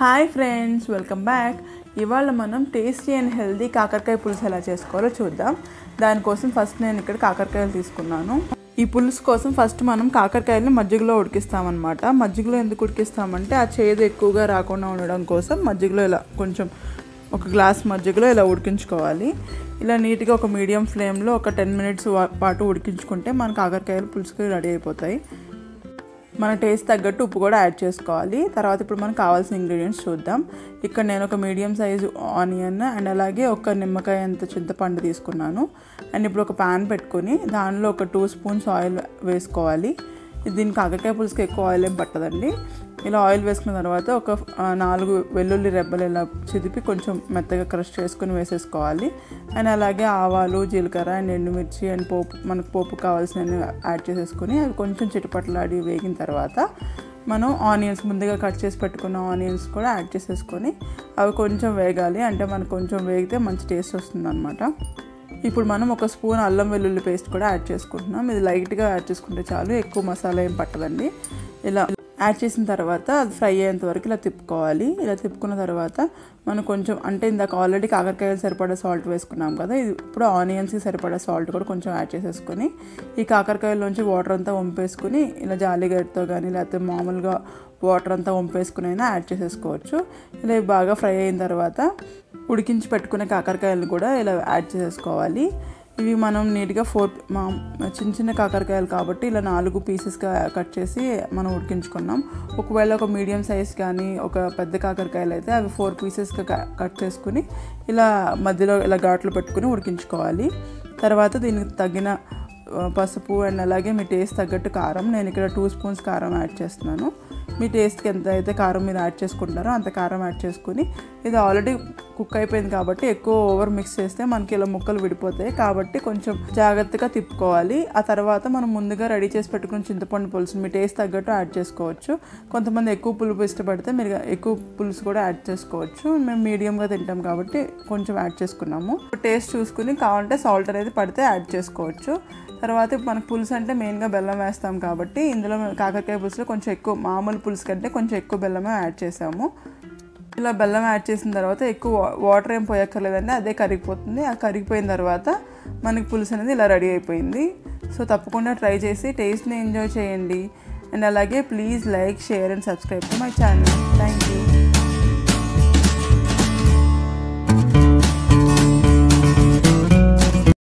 hi friends welcome back ఇవాళ మనం tasty and healthy కాకరకాయ పులుసు ఎలా చేసుకోవాలో చూద్దాం దానికోసం ఫస్ట్ నేను ఇక్కడ కాకరకాయలు తీసుకున్నాను ఈ పులుసు కోసం ఫస్ట్ మనం కాకరకాయలని మజ్జిగలో ఉడికిస్తామన్నమాట మజ్జిగలో ఎందుకు ఉడికిస్తామంటే ఆ చేదు ఎక్కువగా రాకుండా ఉండడం కోసం మజ్జిగలో ఇలా కొంచెం ఒక గ్లాస్ మజ్జిగలో ఇలా ఉడికించుకోవాలి ఇలా నీట్గా ఒక మీడియం ఫ్లేమ్లో ఒక టెన్ మినిట్స్ పాటు ఉడికించుకుంటే మన కాకరకాయలు పులుసుకి రెడీ అయిపోతాయి మన టేస్ట్ తగ్గట్టు ఉప్పు కూడా యాడ్ చేసుకోవాలి తర్వాత ఇప్పుడు మనకు కావాల్సిన ఇంగ్రీడియంట్స్ చూద్దాం ఇక్కడ నేను ఒక మీడియం సైజు ఆనియన్ అండ్ అలాగే ఒక నిమ్మకాయ అంత చింతపండు తీసుకున్నాను అండ్ ఇప్పుడు ఒక ప్యాన్ పెట్టుకొని దానిలో ఒక టూ స్పూన్స్ ఆయిల్ వేసుకోవాలి దీనికి కాకరకాయ పులుసుకి ఎక్కువ ఆయిల్ ఏం పట్టదండి ఇలా ఆయిల్ వేసుకున్న తర్వాత ఒక ఆ, నాలుగు వెల్లుల్లి రెబ్బలు ఇలా చిదిపి కొంచెం మెత్తగా క్రష్ చేసుకొని వేసేసుకోవాలి అండ్ అలాగే ఆవాలు జీలకర్ర అండ్ ఎండుమిర్చి అండ్ పోపు మనకు పోపు కావాల్సినవి యాడ్ చేసేసుకొని అవి కొంచెం చిటపట్లాడి వేగిన తర్వాత మనం ఆనియన్స్ ముందుగా కట్ చేసి పెట్టుకున్న ఆనియన్స్ కూడా యాడ్ చేసేసుకొని అవి కొంచెం వేగాలి అంటే మనకు కొంచెం వేగితే మంచి టేస్ట్ వస్తుంది ఇప్పుడు మనం ఒక స్పూన్ అల్లం వెల్లుల్లి పేస్ట్ కూడా యాడ్ చేసుకుంటున్నాం ఇది లైట్గా యాడ్ చేసుకుంటే చాలు ఎక్కువ మసాలా ఏం పట్టదండి ఇలా యాడ్ చేసిన తర్వాత అది ఫ్రై అయ్యేంత వరకు ఇలా తిప్పుకోవాలి ఇలా తిప్పుకున్న తర్వాత మనం కొంచెం అంటే ఇందాక ఆల్రెడీ కాకరకాయలు సరిపడా సాల్ట్ వేసుకున్నాం కదా ఇది ఇప్పుడు ఆనియన్స్కి సరిపడా సాల్ట్ కూడా కొంచెం యాడ్ చేసేసుకొని ఈ కాకరకాయల్లోంచి వాటర్ అంతా వంపేసుకుని ఇలా జాలిగడ్డతో కానీ లేకపోతే మామూలుగా వాటర్ అంతా వంపేసుకుని అయినా యాడ్ చేసేసుకోవచ్చు ఇలా ఇవి బాగా ఫ్రై అయిన తర్వాత ఉడికించి పెట్టుకునే కాకరకాయలను కూడా ఇలా యాడ్ చేసేసుకోవాలి ఇవి మనం నీట్గా ఫోర్ మా చిన్న చిన్న కాకరకాయలు కాబట్టి ఇలా నాలుగు పీసెస్గా కట్ చేసి మనం ఉడికించుకున్నాం ఒకవేళ ఒక మీడియం సైజ్ కానీ ఒక పెద్ద కాకరకాయలు అయితే అవి ఫోర్ పీసెస్గా కట్ చేసుకుని ఇలా మధ్యలో ఇలా ఘాట్లు పెట్టుకుని ఉడికించుకోవాలి తర్వాత దీనికి తగిన ఆ, పసుపు అండ్ అలాగే మీ టేస్ట్ తగ్గట్టు కారం నేను ఇక్కడ టూ స్పూన్స్ కారం యాడ్ చేస్తున్నాను మీ టేస్ట్కి ఎంత అయితే కారం మీరు యాడ్ చేసుకుంటారో అంత కారం యాడ్ చేసుకుని ఇది ఆల్రెడీ కుక్ అయిపోయింది కాబట్టి ఎక్కువ ఓవర్ మిక్స్ చేస్తే మనకి ఇలా ముక్కలు విడిపోతాయి కాబట్టి కొంచెం జాగ్రత్తగా తిప్పుకోవాలి ఆ తర్వాత మనం ముందుగా రెడీ చేసి పెట్టుకున్న చింతపండు పులుసు మీ టేస్ట్ తగ్గట్టు యాడ్ చేసుకోవచ్చు కొంతమంది ఎక్కువ పులుపు ఇష్టపడితే మీరు ఎక్కువ పులుసు కూడా యాడ్ చేసుకోవచ్చు మేము మీడియంగా తింటాం కాబట్టి కొంచెం యాడ్ చేసుకున్నాము టేస్ట్ చూసుకుని కావాలంటే సాల్ట్ అనేది పడితే యాడ్ చేసుకోవచ్చు తర్వాత ఇప్పుడు మనకు పులుసు అంటే మెయిన్గా బెల్లం వేస్తాం కాబట్టి ఇందులో మేము కాకరకాయ పులుసులో కొంచెం ఎక్కువ మామూలు పులుసు కంటే కొంచెం ఎక్కువ బెల్లమే యాడ్ చేసాము ఇలా బెల్లం యాడ్ చేసిన తర్వాత ఎక్కువ వా- వాటర్ ఏం పోయక్కర్లేదండి అదే కరిగిపోతుంది ఆ కరిగిపోయిన తర్వాత మనకి పులుసు అనేది ఇలా రెడీ అయిపోయింది సో తప్పకుండా ట్రై చేసి టేస్ట్ని ఎంజాయ్ చేయండి అండ్ అలాగే please like share and subscribe to my channel thank you